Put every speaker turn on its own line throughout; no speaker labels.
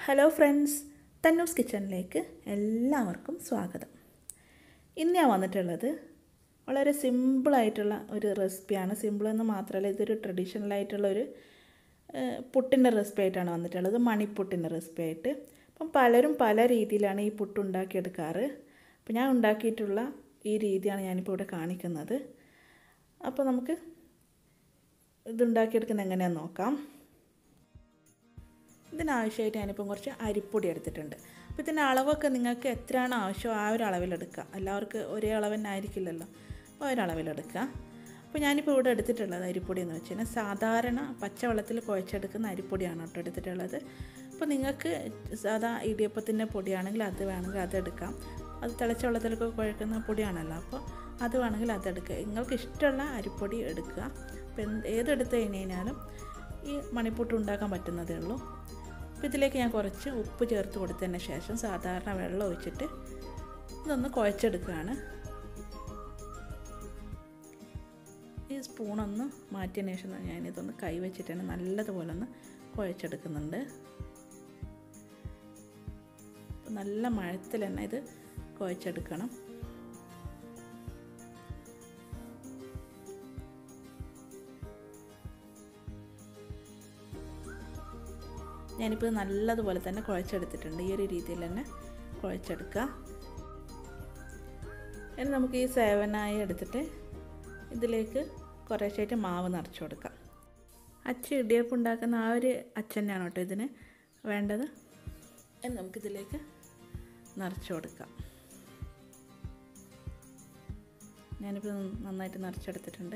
hello friends തന്നൂസ് കിച്ചണിലേക്ക് എല്ലാവർക്കും സ്വാഗതം ഇന്ന് ഞാൻ വന്നിട്ടുള്ളത് വളരെ സിമ്പിളായിട്ടുള്ള ഒരു റെസിപ്പിയാണ് സിമ്പിൾ എന്ന് മാത്രമല്ല ഇതൊരു ട്രഡീഷണൽ ആയിട്ടുള്ള ഒരു ഏഹ്, പുട്ടിൻ്റെ റെസിപ്പി ആയിട്ടാണ് വന്നിട്ടുള്ളത് മണിപ്പുട്ടിൻ്റെ റെസിപ്പി ആയിട്ട് അപ്പം പലരും പല രീതിയിലാണ് ഈ പുട്ട് ഉണ്ടാക്കിയെടുക്കാറ് അപ്പം ഞാൻ ഉണ്ടാക്കിയിട്ടുള്ള ഈ രീതിയാണ് ഞാനിപ്പോൾ ഇവിടെ കാണിക്കുന്നത് അപ്പോൾ നമുക്ക് ഇതുണ്ടാക്കിയെടുക്കുന്നത് എങ്ങനെയാണെന്ന് നോക്കാം ഇതിനാവശ്യമായിട്ട് ഞാനിപ്പം കുറച്ച് അരിപ്പൊടി എടുത്തിട്ടുണ്ട് അപ്പോൾ ഇതിൻ്റെ അളവൊക്കെ നിങ്ങൾക്ക് എത്രയാണോ ആവശ്യം ആ ഒരു അളവിലെടുക്കുക എല്ലാവർക്കും ഒരേ അളവ് തന്നെ ആയിരിക്കില്ലല്ലോ അപ്പോൾ ഒരളവിലെടുക്കുക അപ്പോൾ ഞാനിപ്പോൾ ഇവിടെ എടുത്തിട്ടുള്ളത് അരിപ്പൊടി എന്ന് വെച്ച് കഴിഞ്ഞാൽ സാധാരണ പച്ചവെള്ളത്തിൽ കുഴച്ചെടുക്കുന്ന അരിപ്പൊടിയാണ് കേട്ടോ എടുത്തിട്ടുള്ളത് അപ്പോൾ നിങ്ങൾക്ക് സാധാ ഇടിയപ്പത്തിൻ്റെ പൊടിയാണെങ്കിൽ അത് വേണമെങ്കിൽ അതെടുക്കാം അത് തിളച്ച വെള്ളത്തിലൊക്കെ കുഴക്കുന്ന പൊടിയാണല്ലോ അപ്പോൾ അത് വേണമെങ്കിൽ അതെടുക്കുക നിങ്ങൾക്ക് ഇഷ്ടമുള്ള അരിപ്പൊടി എടുക്കുക അപ്പോൾ എന്ത് ഏതെടുത്ത് കഴിഞ്ഞ് കഴിഞ്ഞാലും ഈ മണിപ്പൂട്ട് ഉണ്ടാക്കാൻ പറ്റുന്നതേ ഉള്ളൂ അപ്പോൾ ഇതിലേക്ക് ഞാൻ കുറച്ച് ഉപ്പ് ചേർത്ത് കൊടുത്തതിന് ശേഷം സാധാരണ വെള്ളം ഒഴിച്ചിട്ട് ഇതൊന്ന് കുഴച്ചെടുക്കുകയാണ് ഈ സ്പൂണൊന്ന് മാറ്റിയതിന് ശേഷം ഞാനിതൊന്ന് കൈ വെച്ചിട്ട് നല്ലതുപോലെ ഒന്ന് കുഴച്ചെടുക്കുന്നുണ്ട് നല്ല മഴത്തിൽ തന്നെ ഇത് കുഴച്ചെടുക്കണം ഞാനിപ്പോൾ ഇത് നല്ലതുപോലെ തന്നെ കുഴച്ചെടുത്തിട്ടുണ്ട് ഈ ഒരു രീതിയിൽ തന്നെ കുഴച്ചെടുക്കുക ഇനി നമുക്ക് ഈ സേവനായി എടുത്തിട്ട് ഇതിലേക്ക് കുറേശ്ശായിട്ട് മാവ് നിറച്ച് കൊടുക്കാം അച്ഛ ഇടിയപ്പം ഉണ്ടാക്കുന്ന ആ ഒരു അച്ഛനാണ് കേട്ടോ ഇതിന് വേണ്ടത് ഇനി നമുക്കിതിലേക്ക് നിറച്ച് കൊടുക്കാം ഞാനിപ്പോൾ നന്നായിട്ട് നിറച്ചെടുത്തിട്ടുണ്ട്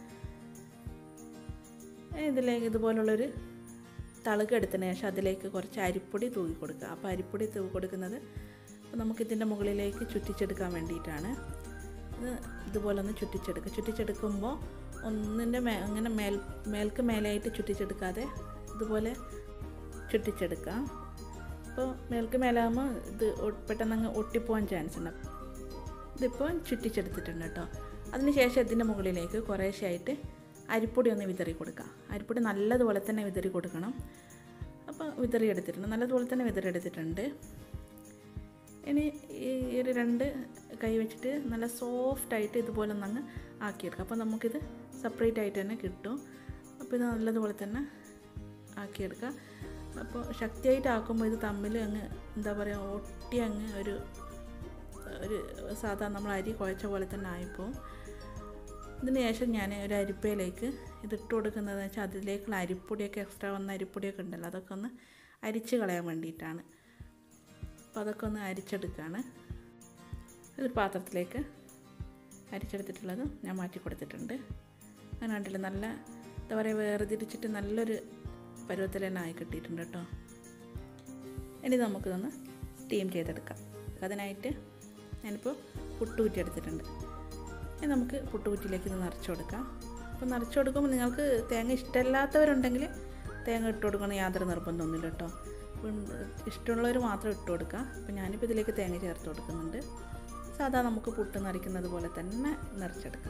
ഇനി ഇതിലേക്ക് ഇതുപോലുള്ളൊരു തളുക എടുത്തതിന് ശേഷം അതിലേക്ക് കുറച്ച് അരിപ്പൊടി തൂക്കി കൊടുക്കുക അപ്പോൾ അരിപ്പൊടി തൂക്കി കൊടുക്കുന്നത് അപ്പോൾ നമുക്കിതിൻ്റെ മുകളിലേക്ക് ചുറ്റിച്ചെടുക്കാൻ വേണ്ടിയിട്ടാണ് ഇത് ഇതുപോലെ ഒന്ന് ചുറ്റിച്ചെടുക്കുക ചുറ്റിച്ചെടുക്കുമ്പോൾ ഒന്നിൻ്റെ മേ അങ്ങനെ മേൽ മേൽക്ക് മേലെയായിട്ട് ചുറ്റിച്ചെടുക്കാതെ ഇതുപോലെ ചുറ്റിച്ചെടുക്കാം അപ്പോൾ മേൽക്ക് മേലാകുമ്പോൾ ഇത് ഒ- പെട്ടെന്ന് അങ്ങ് ഒട്ടിപ്പോകാൻ ചാൻസ് ഉണ്ട് ഇതിപ്പോൾ ചുറ്റിച്ചെടുത്തിട്ടുണ്ട് കേട്ടോ അതിനുശേഷം ഇതിൻ്റെ മുകളിലേക്ക് കുറേശ്ശായിട്ട് അരിപ്പൊടി ഒന്ന് വിതറി കൊടുക്കുക അരിപ്പൊടി നല്ലതുപോലെ തന്നെ വിതറി കൊടുക്കണം അപ്പോൾ വിതറി എടുത്തിട്ടുണ്ട് നല്ലതുപോലെ തന്നെ വിതറി എടുത്തിട്ടുണ്ട് ഇനി ഈ ഒരു രണ്ട് കൈ വെച്ചിട്ട് നല്ല സോഫ്റ്റായിട്ട് ഇതുപോലെ ഒന്ന് അങ്ങ് ആക്കിയെടുക്കുക അപ്പോൾ നമുക്കിത് സെപ്പറേറ്റ് ആയിട്ട് തന്നെ കിട്ടും അപ്പോൾ ഇത് നല്ലതുപോലെ തന്നെ ആക്കിയെടുക്കുക അപ്പോൾ ശക്തിയായിട്ട് ആക്കുമ്പോൾ ഇത് തമ്മിൽ അങ്ങ് എന്താ പറയുക ഒട്ടി അങ്ങ് ഒരു ഒരു സാധാ നമ്മൾ അരി കുഴച്ച പോലെ തന്നെ ആയിപ്പോവും ഇതിന് ശേഷം ഞാൻ ഒരു അരിപ്പയിലേക്ക് ഇതിട്ട് കൊടുക്കുന്നത് വെച്ചാൽ അതിലേക്കുള്ള അരിപ്പൊടിയൊക്കെ എക്സ്ട്രാ വന്ന അരിപ്പൊടിയൊക്കെ ഉണ്ടല്ലോ അതൊക്കെ ഒന്ന് അരിച്ച് കളയാൻ വേണ്ടിയിട്ടാണ് അപ്പോൾ അതൊക്കെ ഒന്ന് അരിച്ചെടുക്കുകയാണ് ഒരു പാത്രത്തിലേക്ക് അരിച്ചെടുത്തിട്ടുള്ളത് ഞാൻ മാറ്റി കൊടുത്തിട്ടുണ്ട് അങ്ങനെ കണ്ടില്ല നല്ല എന്താ പറയുക വേർതിരിച്ചിട്ട് നല്ലൊരു പരുവത്തിൽ തന്നെ ആയി കിട്ടിയിട്ടുണ്ട് കേട്ടോ ഇനി നമുക്കിതൊന്ന് സ്റ്റീം ചെയ്തെടുക്കാം അതിനായിട്ട് ഞാനിപ്പോൾ പുട്ടുകുറ്റി എടുത്തിട്ടുണ്ട് ഇനി നമുക്ക് പുട്ടുകുറ്റിയിലേക്ക് ഇത് നിറച്ച് കൊടുക്കാം അപ്പോൾ നിറച്ച് കൊടുക്കുമ്പോൾ നിങ്ങൾക്ക് തേങ്ങ ഇഷ്ടമില്ലാത്തവരുണ്ടെങ്കിൽ തേങ്ങ ഇട്ട് കൊടുക്കണം യാതൊരു നിർബന്ധമൊന്നുമില്ല കേട്ടോ അപ്പം ഇഷ്ടമുള്ളവർ മാത്രം ഇട്ട് കൊടുക്കുക അപ്പോൾ ഞാനിപ്പോൾ ഇതിലേക്ക് തേങ്ങ ചേർത്ത് കൊടുക്കുന്നുണ്ട് സാധാ നമുക്ക് പുട്ട് നിറയ്ക്കുന്നത് പോലെ തന്നെ നിറച്ചെടുക്കാം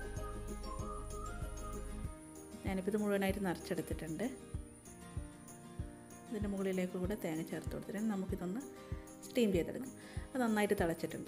ഞാനിപ്പോൾ ഇത് മുഴുവനായിട്ട് നിറച്ചെടുത്തിട്ടുണ്ട് ഇതിൻ്റെ മുകളിലേക്ക് കൂടെ തേങ്ങ ചേർത്ത് കൊടുത്തിട്ട് നമുക്കിതൊന്ന് സ്റ്റീം ചെയ്തെടുക്കാം അത് നന്നായിട്ട് തിളച്ചിട്ടുണ്ട്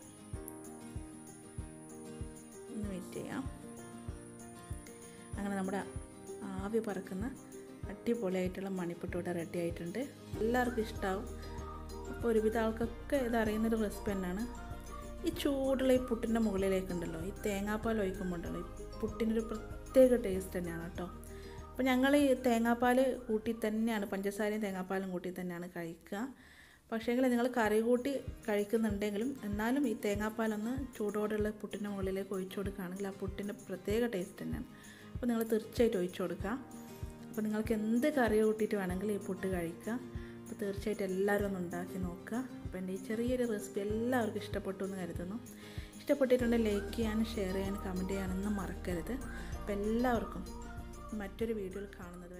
ഒന്ന് വെയിറ്റ് ചെയ്യാം അങ്ങനെ നമ്മുടെ ആവി പറക്കുന്ന അടിപൊളിയായിട്ടുള്ള മണിപ്പുട്ട് ഇവിടെ റെഡി ആയിട്ടുണ്ട് എല്ലാവർക്കും ഇഷ്ടമാവും അപ്പോൾ ഒരുവിധ ആൾക്കൊക്കെ ഇത് അറിയുന്നൊരു റെസിപ്പി തന്നെയാണ് ഈ ചൂടുള്ള ഈ പുട്ടിൻ്റെ മുകളിലേക്കുണ്ടല്ലോ ഈ തേങ്ങാപ്പാൽ ഒഴിക്കുമ്പോൾ ഉണ്ടല്ലോ ഈ പുട്ടിനൊരു പ്രത്യേക ടേസ്റ്റ് തന്നെയാണ് കേട്ടോ അപ്പോൾ ഞങ്ങൾ ഈ തേങ്ങാപ്പാൽ കൂട്ടി തന്നെയാണ് പഞ്ചസാരയും തേങ്ങാപ്പാലും കൂട്ടി തന്നെയാണ് കഴിക്കുക പക്ഷേങ്കിൽ നിങ്ങൾ കറി കൂട്ടി കഴിക്കുന്നുണ്ടെങ്കിലും എന്നാലും ഈ തേങ്ങാപ്പാലൊന്ന് ചൂടോടെയുള്ള പുട്ടിൻ്റെ മുകളിലേക്ക് ഒഴിച്ചു കൊടുക്കുകയാണെങ്കിൽ ആ പുട്ടിൻ്റെ പ്രത്യേക ടേസ്റ്റ് തന്നെയാണ് അപ്പോൾ നിങ്ങൾ തീർച്ചയായിട്ടും ഒഴിച്ചു കൊടുക്കുക അപ്പോൾ നിങ്ങൾക്ക് എന്ത് കറി കൂട്ടിയിട്ട് വേണമെങ്കിലും ഈ പുട്ട് കഴിക്കുക അപ്പോൾ തീർച്ചയായിട്ടും എല്ലാവരും ഒന്ന് ഉണ്ടാക്കി നോക്കുക അപ്പോൾ എൻ്റെ ഈ ചെറിയൊരു റെസിപ്പി എല്ലാവർക്കും ഇഷ്ടപ്പെട്ടു എന്ന് കരുതുന്നു ഇഷ്ടപ്പെട്ടിട്ടുണ്ടെങ്കിൽ ലൈക്ക് ചെയ്യാനും ഷെയർ ചെയ്യാനും കമൻറ്റ് ചെയ്യാനൊന്നും മറക്കരുത് അപ്പോൾ എല്ലാവർക്കും മറ്റൊരു വീഡിയോയിൽ കാണുന്നത്